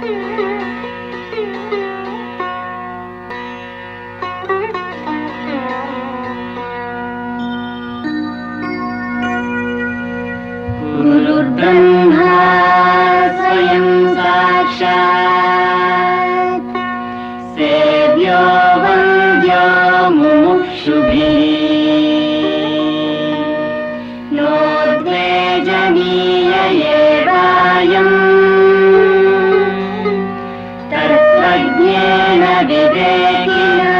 गुरुर्ब्रह्मा स्वयं साक्षात् सेव्यो वन्द्यो मुमुक्षुभिः नोद्वेजनीय एवायम् तत्त्वज्ञेन विवेकिना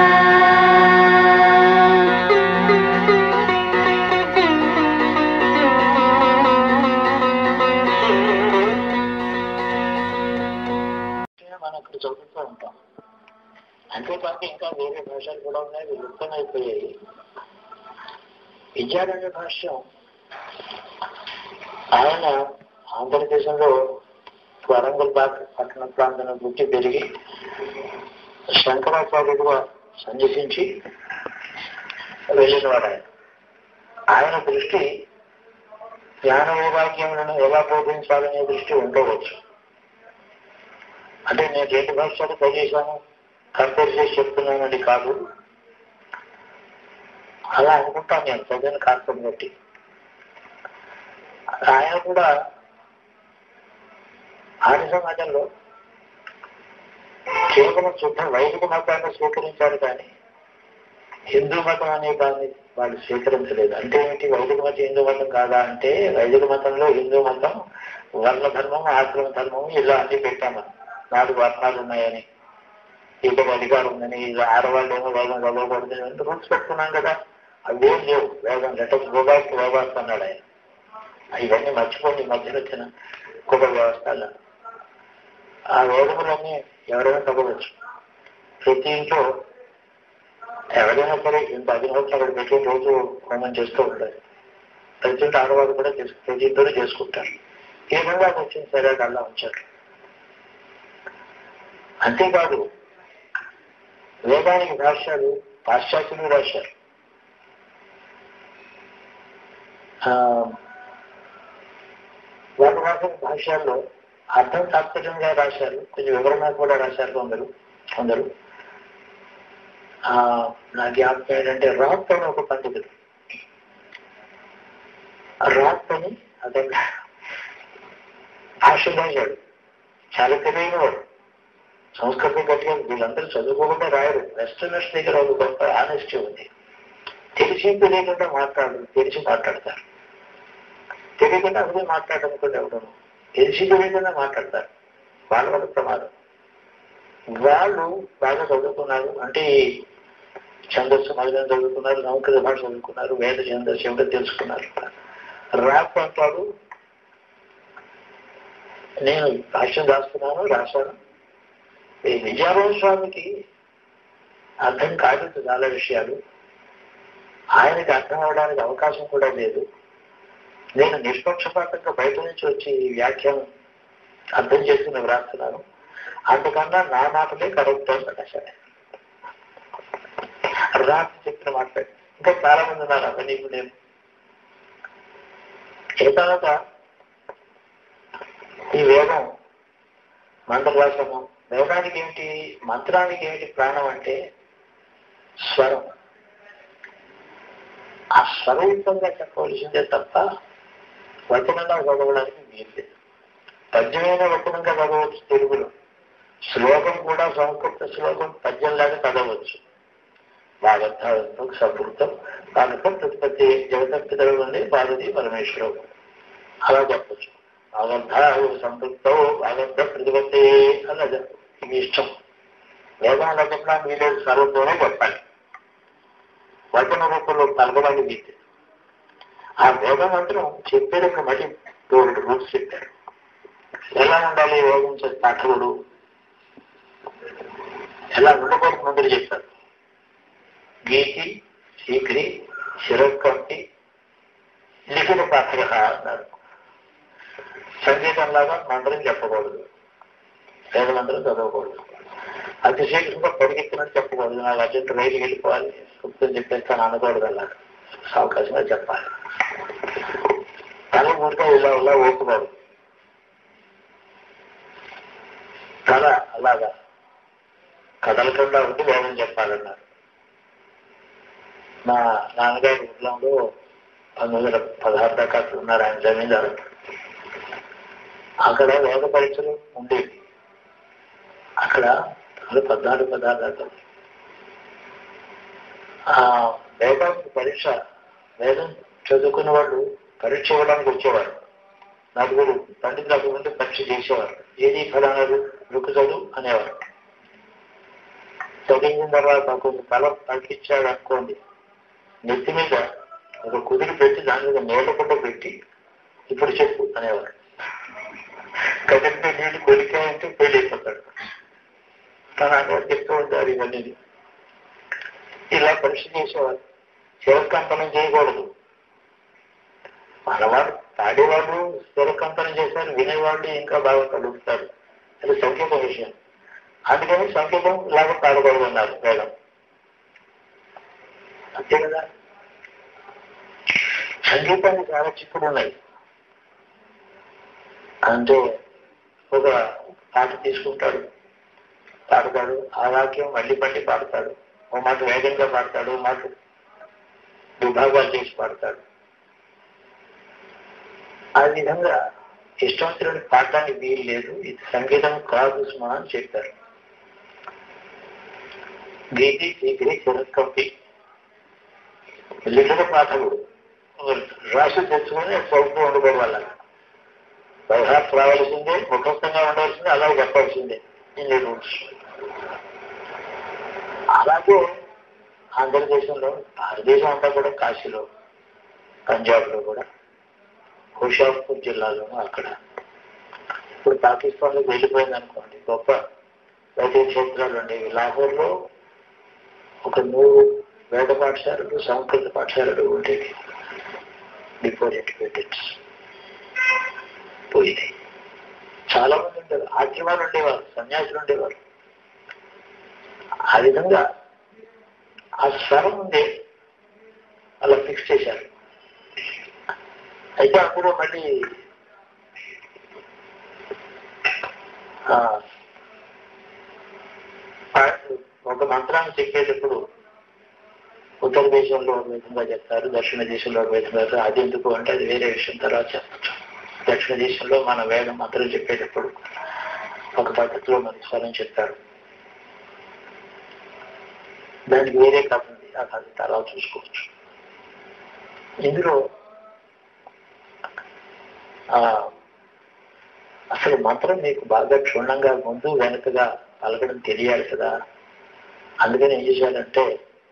మనం ఇక్కడ చదువుతూ ఉంటాం అంతేకాక ఇంకా వేరే భాషలు కూడా ఉన్నాయి విలుప్తమైపోయాయి విద్యారణ్య భాష్యం ఆయన ఆంధ్రదేశంలో వరంగల్ బాగ్ పట్టణ ప్రాంతంలో పుట్టి పెరిగి శంకరాచార్యుడుగా సన్యసించి వెళ్ళినవాడు ఆయన ఆయన దృష్టి జ్ఞాన వైరాగ్యములను ఎలా బోధించాలనే దృష్టి ఉండవచ్చు అంటే నేను రెండు భాషలు చదివేశాను కంపేర్ చేసి చెప్తున్నానని కాదు అలా అనుకుంటాను నేను చదివిన కాన్సెప్ట్ బట్టి ఆయన కూడా ఆర్య సమాజంలో కేవలం శుద్ధ వైదిక మతాన్ని స్వీకరించారు కానీ హిందూ మతం అనే దాన్ని వాళ్ళు స్వీకరించలేదు అంటే ఏంటి వైదిక మతం హిందూ మతం కాదా అంటే వైదిక మతంలో హిందూ మతం వర్ణ ధర్మం ఆశ్రమ ధర్మం ఇలా అన్ని పెట్టామని నాలుగు వర్ణాలు ఉన్నాయని ఇక్కడ అధికారం ఉందని ఇలా ఆడవాళ్ళు ఏమో వేగం చదవకూడదు అంటే రూల్స్ పెట్టుకున్నాం కదా అవేం లేవు వేగం లెటర్స్ గోబాక్ వేగాస్ అన్నాడు ఆయన ఇవన్నీ మర్చిపోండి ఈ మధ్యలో వచ్చిన కుటుంబ వ్యవస్థలు ఆ వేదములన్నీ ఎవరైనా చదవచ్చు ప్రతి ఇంట్లో ఎవరైనా సరే ఇంత అధినోట్లు అక్కడ పెట్టి రోజు హోమం చేస్తూ ఉంటారు ప్రతి ఇంటి ఆడవాళ్ళు కూడా చేసు ప్రతి ఇంట్లో చేసుకుంటారు ఈ విధంగా అది వచ్చింది సరే అలా ఉంచారు అంతేకాదు వేదానికి భాష్యాలు పాశ్చాత్యులు రాశారు ఆ, వాళ్ళ రాసిన భాష్యాల్లో అర్థం తాత్పర్యంగా రాశారు కొంచెం వివరంగా కూడా రాశారు కొందరు కొందరు ఆ, నా జ్ఞాపకం ఏంటంటే రాక్ అని ఒక పండితుడు రాక్ అని అతను భాష్యం రాశాడు చాలా తెలియని వాడు సంస్కృతం గట్టిగా వీళ్ళందరూ చదువుకోకుండా రాయరు వెస్టర్నర్స్ దగ్గర ఒక గొప్ప ఆనెస్టీ ఉంది తెలిసి తెలియకుండా మాట్లాడరు తెలిసి మాట్లాడతారు తెలియకుండా అదే మాట్లాడనుకుంటే ఎవరు తెలిసి తెలియకుండా మాట్లాడతారు వాళ్ళ వల్ల ప్రమాదం వాళ్ళు బాగా చదువుకున్నారు అంటే ఈ ఛందస్సు మధురం చదువుకున్నారు నౌకర భాష చదువుకున్నారు వేద ఛందస్సు ఏమిటో తెలుసుకున్నారు ర్యాప్ అంటారు నేను భాష్యం రాస్తున్నాను రాశాను ఈ విజయారాయణ స్వామికి అర్థం కాదు చాలా విషయాలు ఆయనకి అర్థం అవడానికి అవకాశం కూడా లేదు నేను నిష్పక్షపాతంగా బయట నుంచి వచ్చి ఈ వ్యాఖ్యానం అర్థం చేసుకుని వ్రాస్తున్నాను అందుకన్నా నా మాటలే కరెక్ట్ అని సరే రాత్రి చెప్పిన మాట్లాడి ఇంకా చాలా మంది ఉన్నారు అవన్నీ ఇప్పుడు నేను ఏ తర్వాత ఈ వేదం మంత్రరాసము వేదానికి ఏమిటి మంత్రానికి ఏమిటి ప్రాణం అంటే స్వరం ఆ స్వరయుక్తంగా చెప్పవలసిందే తప్ప వచనంగా చదవడానికి వీలు లేదు పద్యమైన వచనంగా చదవచ్చు తెలుగులో శ్లోకం కూడా సంస్కృత శ్లోకం పద్యంలాగా చదవచ్చు భాగవతం సంస్కృతం భాగవతం ప్రతిపత్తి జగత పితరు నుండి భారతి పరమేశ్వరం అలా చెప్పచ్చు భాగవత సంతృప్తో భాగవత ప్రతిపత్తి అన్నది ఇది ఇష్టం వేదంలో చెప్పినా మీరే స్వరూపంలో చెప్పాలి వచన రూపంలో పలకడానికి వీలు ఆ వేద మంత్రం చెప్పేటప్పుడు మళ్ళీ తోడు రూల్స్ చెప్పారు ఎలా ఉండాలి వేగం చేస్తే అక్షరుడు ఎలా ఉండకూడదు ముందు చెప్పారు గీతి శీఘ్రి శిరస్కర్తి లిఖిత పాత్ర అన్నారు సంగీతంలాగా మంత్రం చెప్పకూడదు వేదమంత్రం చదవకూడదు అతిశీఘ్రంగా పరిగెత్తినట్టు చెప్పకూడదు నాకు అర్జెంట్ రైలు వెళ్ళిపోవాలి గుప్తం చెప్పేస్తాను అనకూడదు అలా అవకాశంగా చెప్పాలి తల ఊరిగా ఇలా ఇలా ఊపుకోడు కథ అలాగా కదలకుండా ఉండి వేదం చెప్పాలన్నారు మా నాన్నగారి ఊర్లో పంతొమ్మిది వందల పదహారు దాకా అక్కడ ఉన్నారు ఆయన జమీందారు అక్కడ వేద పరీక్షలు ఉండేవి అక్కడ అది పద్నాలుగు పదహారు దాకా ఆ వేదం పరీక్ష వేదం చదువుకున్న వాళ్ళు పరీక్ష ఇవ్వడానికి వచ్చేవారు నలుగురు పండితులకు ముందు పరీక్ష చేసేవారు ఏది ఫలానా రుక్కు చదువు అనేవారు చదివిన తర్వాత కొంచెం తల పలికిచ్చాడు అనుకోండి నెత్తి మీద ఒక కుదిరి పెట్టి దాని మీద నీళ్ళకుండా పెట్టి ఇప్పుడు చెప్పు అనేవారు కదిలితే నీళ్ళు కొలికాయంటే పెళ్లి అయిపోతాడు తన అందరూ చెప్తూ ఉంటారు ఇవన్నీ ఇలా పరీక్ష చేసేవారు శిరకంపనం చేయకూడదు మనవాడు పాడేవాళ్ళు శిరకంపనం చేశారు వినేవాళ్ళు ఇంకా బాగా కలుగుతారు అది సంకేత విషయం అందుకని సంకేతం లాగా పాడకూడదు అన్నారు వేదం అంతే కదా సంగీతానికి చాలా చిక్కులు ఉన్నాయి అంటే ఒక పాట తీసుకుంటాడు పాడతాడు ఆ వాక్యం మళ్ళీ మళ్ళీ పాడతాడు ఓ మాట వేగంగా పాడతాడు ఓ మాట విభాగాలు చేసి పాడతాడు ఆ విధంగా ఇష్టవంతుడిని పాడటానికి వీలు లేదు ఇది సంగీతం కాదు సుమా అని చెప్పారు గీతి శీఘ్రి చిరకంపి లిఖిత పాఠకుడు రాసి తెచ్చుకొని చదువుతూ ఉండకూడదు బైహార్ట్ రావాల్సిందే ముఖస్థంగా ఉండవలసిందే అలాగే చెప్పాల్సిందే ఇన్ని రూల్స్ అలాగే ఆంధ్రదేశంలో భారతదేశం అంతా కూడా కాశీలో పంజాబ్లో కూడా హుషాపూర్ జిల్లాలోనూ అక్కడ ఇప్పుడు పాకిస్తాన్లో వెళ్ళిపోయింది అనుకోండి గొప్ప వైద్య క్షేత్రాలు ఉండేవి లాహోర్లో ఒక నూరు వేద పాఠశాలలు సంస్కృత పాఠశాలలు ఉండేవి బిఫోర్ ఎడ్యుకేటెడ్స్ పోయినాయి చాలా మంది ఉండేవారు ఆశ్రమాలు ఉండేవారు సన్యాసులు ఉండేవారు ఆ విధంగా ఆ స్వరం ఉండే అలా ఫిక్స్ చేశారు అయితే అందులో మళ్ళీ ఆ, ఆ, ఒక మంత్రాన్ని చెప్పేటప్పుడు ఉత్తర దేశంలో ఒక విధంగా చెప్తారు దక్షిణ దేశంలో ఒక విధంగా చెప్తారు అది ఎందుకు అంటే అది వేరే విషయం తర్వాత చెప్పచ్చు దక్షిణ దేశంలో మన వేదం మంత్రం చెప్పేటప్పుడు ఒక పద్ధతిలో మనకి స్వరం చెప్తారు దానికి వేరే కథ ఉంది ఆ కథ తర్వాత చూసుకోవచ్చు ఇందులో ఆ, అసలు మంత్రం మీకు బాగా క్షుణ్ణంగా ముందు వెనుకగా పలకడం తెలియాలి కదా అందుకని ఏం చేశారంటే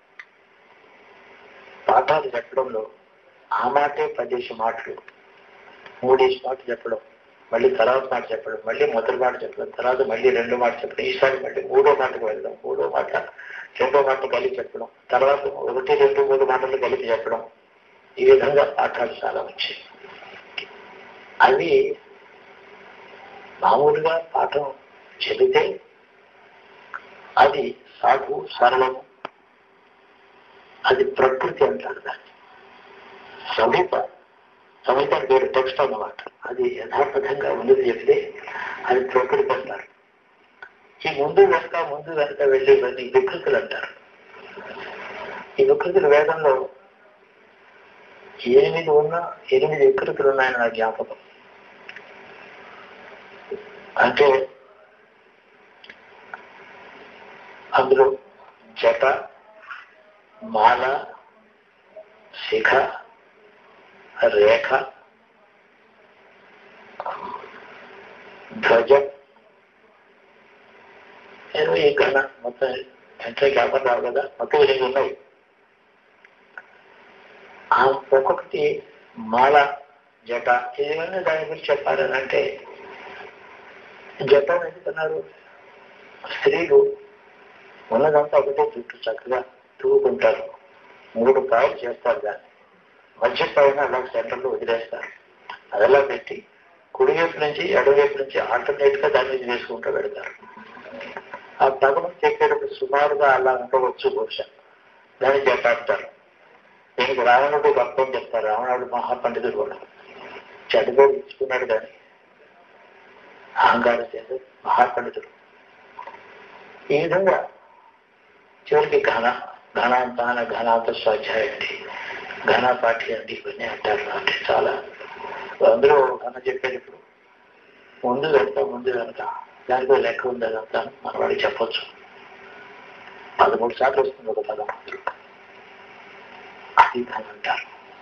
పాఠాలు చెప్పడంలో ఆ మాటే పదేసి మాటలు మూడేసి మాటలు చెప్పడం మళ్ళీ తర్వాత మాట చెప్పడం మళ్ళీ మొదటి మాట చెప్పడం తర్వాత మళ్ళీ రెండు మాట చెప్పడం ఈసారి మళ్ళీ మూడో మాటకు వెళ్దాం మూడో మాట రెండో మాట కలిపి చెప్పడం తర్వాత ఒకటి రెండు మూడు మాటలు కలిపి చెప్పడం ఈ విధంగా పాఠాలు చాలా వచ్చాయి అవి మామూలుగా పాఠం చెబితే అది సాధు సరళము అది ప్రకృతి అంటారు దాన్ని సంహిత సంహిత వేరు టెక్స్ట్ అన్నమాట అది యథాతథంగా ఉన్నది చెప్తే అది ప్రకృతి అంటారు ఈ ముందు వెనక ముందు వెనక వెళ్ళేవన్నీ వికృతులు అంటారు ఈ వికృతులు వేదంలో ఎనిమిది ఉన్నా ఎనిమిది వికృతులు ఉన్నాయని నా జ్ఞాపకం అంటే అందులో జట మాల శిఖ రేఖ ధ్వజం నేను ఈ గణ మొత్తం ఎంత జ్ఞాపకం రావు కదా మొత్తం ఎనిమిది ఉన్నాయి ఆ ఒక్కొక్కటి మాల జట ఏమైనా దాని గురించి చెప్పాలని అంటే జట ఎందుకన్నారు స్త్రీలు ఉన్నదంతా ఒకటే జుట్టు చక్కగా తూగుకుంటారు మూడు పాయలు చేస్తారు దాన్ని మధ్య పైన అలా సెంటర్లో వదిలేస్తారు అదలా పెట్టి కుడివైపు నుంచి ఎడవైపు నుంచి ఆల్టర్నేట్ గా దాని మీద వేసుకుంటూ పెడతారు ఆ తగడం చెప్పేటప్పుడు సుమారుగా అలా ఉండవచ్చు బహుశా దాన్ని జట అంటారు దీనికి రావణుడు గొప్ప అని చెప్తారు రావణుడు మహాపండితుడు కూడా చెడుగా ఇచ్చుకున్నాడు కానీ అహంకారం చేత మహాపండితుడు ఈ విధంగా చివరికి ఘన ఘనాంతాన ఘనాంత స్వాధ్యాయం అండి ఘనపాఠి అండి ఇవన్నీ అంటారు అంటే చాలా అందరూ ఘన చెప్పేటప్పుడు ముందు వెళ్తా ముందు వెళ్తా దానికో లెక్క ఉంది అదంతా మన వాడికి చెప్పొచ్చు పదమూడు సార్లు వస్తుంది ఒక పదం అది ఘన అంటారు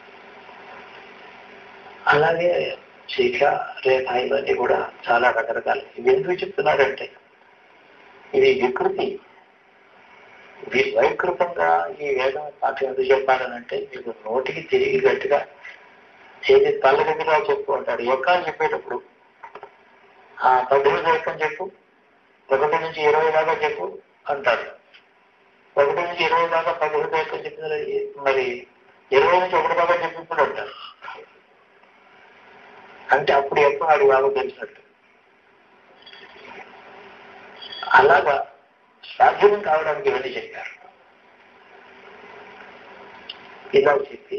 అలాగే శిఖ రేఖ ఇవన్నీ కూడా చాలా రకరకాలు ఇవి ఎందుకు చెప్తున్నారంటే ఇది వికృతి వీ- వైకృతంగా ఈ వేదం పాఠం ఎందుకు చెప్పాలనంటే మీకు నోటికి తిరిగి గట్టిగా ఏది తల్లగదిగా చెప్పు అంటాడు ఎక్కాలు చెప్పేటప్పుడు ఆ పద్దెనిమిది ఎక్కని చెప్పు ఒకటి నుంచి ఇరవై దాకా చెప్పు అంటాడు ఒకటి నుంచి ఇరవై దాకా పదిహేను ఎక్కని చెప్పిన మరి ఇరవై నుంచి ఒకటి దాకా చెప్పినప్పుడు అంటారు అంటే అప్పుడు ఎప్పుడు వాడు బాగా తెలిసినట్టు అలాగా సాధ్యం కావడానికి ఇవన్నీ చెప్పారు ఇలా చెప్పి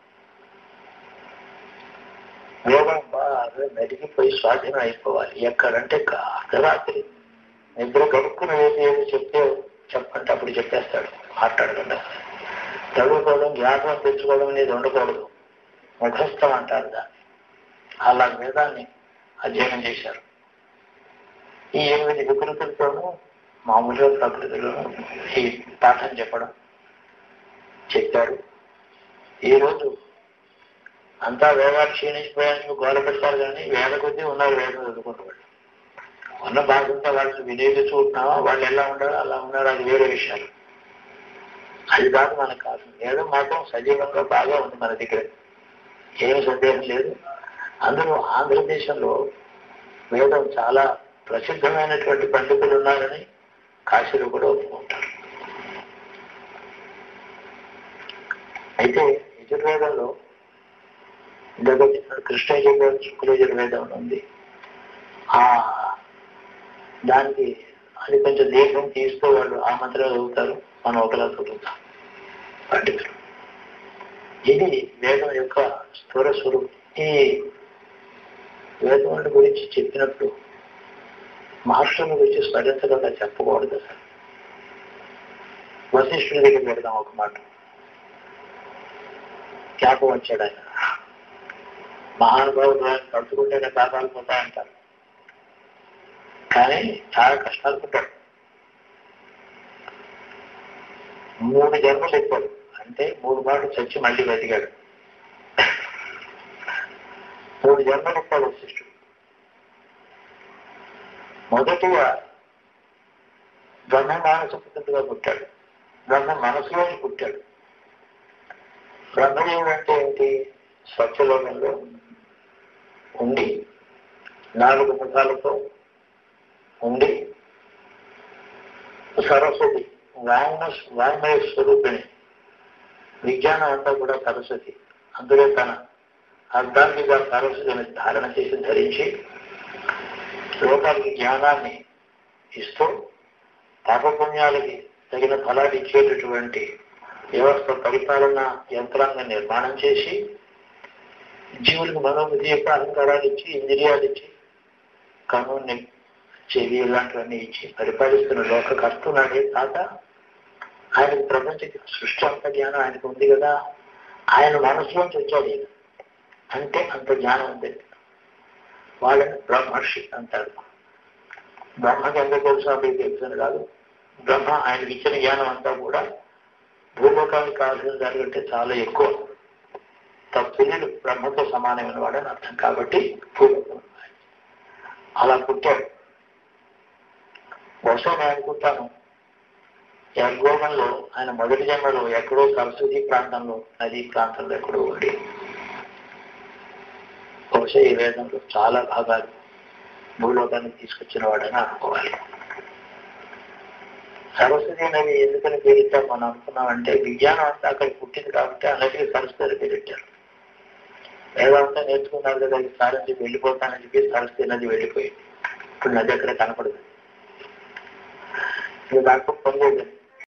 వేగం బాగా మెరిగిపోయి స్వాధీనం అయిపోవాలి ఎక్కడంటే కా- అర్ధరాత్రి నిద్ర గడుక్కుని ఏది ఏది చెప్తే చెప్పంటే అప్పుడు చెప్పేస్తాడు మాట్లాడకుండా చదువుకోవడం జ్ఞాపకం తెచ్చుకోవడం అనేది ఉండకూడదు ముఖస్థం అంటారు దాన్ని అలా వేదాన్ని అధ్యయనం చేశారు ఈ ఎనిమిది వికృతులతోనూ మామూలుగా ప్రకృతిలోనూ ఈ పాఠం చెప్పడం చెప్పారు ఈరోజు అంతా వేదాలు క్షీణించిపోయానికి గోడ పెడతారు కానీ వేల కొద్దీ ఉన్నారు వేదం చదువుకున్న వాళ్ళు ఉన్న బాధ్యత వాళ్ళు వినేది చూస్తున్నావా వాళ్ళు ఎలా ఉండాలో అలా ఉన్నారు అది వేరే విషయాలు అది కాదు మనకు కాదు వేదం మాత్రం సజీవంగా బాగా ఉంది మన దగ్గర ఏమి సందేహం లేదు అందులో ఆంధ్రదేశంలో వేదం చాలా ప్రసిద్ధమైనటువంటి పండితులు ఉన్నారని కాశీలో కూడా ఒప్పుకుంటారు అయితే యజుర్వేదంలో ఇందాక చెప్పిన కృష్ణ యజుర్వేదం శుక్ల యజుర్వేదం అని ఉంది ఆ దానికి అది కొంచెం దీర్ఘం తీస్తూ వాళ్ళు ఆ మంత్రాలు చదువుతారు మనం ఒకలా చదువుతాం పండితులు ఇది వేదం యొక్క స్థూల స్వరూపం ఈ వేదం గురించి చెప్పినప్పుడు మహర్షుల గురించి స్మరించకుండా చెప్పకూడదు సార్ వశిష్ఠుడి దగ్గర పెడదాం ఒక మాట జ్ఞాపకం వచ్చాడు ఆయన మహానుభావుడు ఆయన పడుతుంటేనే పాపాలు పోతాయంటారు కానీ చాలా కష్టాలు పడ్డాడు మూడు జన్మలు ఎక్కాడు అంటే మూడు మాటలు చచ్చి మళ్ళీ బతికాడు మూడు జన్మలు ఎక్కాడు వశిష్ఠుడు మొదటిగా బ్రహ్మ మానస పుత్రుడుగా పుట్టాడు బ్రహ్మ మనసులోని పుట్టాడు బ్రహ్మదేవుడు అంటే ఏంటి స్వచ్ఛలోకంలో ఉండి నాలుగు ముఖాలతో ఉండి సరస్వతి వాంగ్మ వాంగ్మయ స్వరూపిణి విజ్ఞానం అంతా కూడా సరస్వతి అందులో తన అర్ధాంగిగా సరస్వతిని ధారణ చేసి ధరించి లోకానికి జ్ఞానాన్ని ఇస్తూ పాపపుణ్యాలకి తగిన ఫలాలు ఇచ్చేటటువంటి వ్యవస్థ పరిపాలన యంత్రాంగం నిర్మాణం చేసి జీవులకు మనోబుద్ధి యొక్క అలంకారాలు ఇచ్చి ఇంద్రియాలు ఇచ్చి కనుని చెవి ఇలాంటివన్నీ ఇచ్చి పరిపాలిస్తున్న లోక కర్తున్నాడే కాక ఆయనకు ప్రపంచ సృష్టి అంత జ్ఞానం ఆయనకు ఉంది కదా ఆయన మనసులోంచి వచ్చాడు ఈయన. అంటే అంత జ్ఞానం ఉంది వాళ్ళని బ్రహ్మర్షి అంటారు బ్రహ్మకి ఎంత తెలుసు అవి తెలుసు కాదు బ్రహ్మ ఆయనకి ఇచ్చిన జ్ఞానం అంతా కూడా భూలోకానికి కావాల్సిన దానికంటే చాలా ఎక్కువ తప్పులు బ్రహ్మతో సమానమైన వాడని అర్థం కాబట్టి భూలోకం అలా పుట్టాడు బహుశా నేను అనుకుంటాను యజ్ఞోగంలో ఆయన మొదటి జన్మలో ఎక్కడో సరస్వతి ప్రాంతంలో నదీ ప్రాంతంలో ఎక్కడో ఉండి బహుశా ఈ వేదంలో చాలా భాగాలు భూలోకాన్ని తీసుకొచ్చిన వాడని అనుకోవాలి సరస్వతి నది ఎందుకని పేరిట్టాం మనం అనుకున్నామంటే విజ్ఞానం అంతా అక్కడ పుట్టింది కాబట్టి ఆ నదికి సరస్వతి పేరిట్టారు వేదాంతా నేర్చుకున్నారు కదా ఈ సారించి వెళ్ళిపోతానని చెప్పి సరస్వతి నది వెళ్ళిపోయింది ఇప్పుడు నది అక్కడ కనపడదు ఇది దాంట్లో పొందేది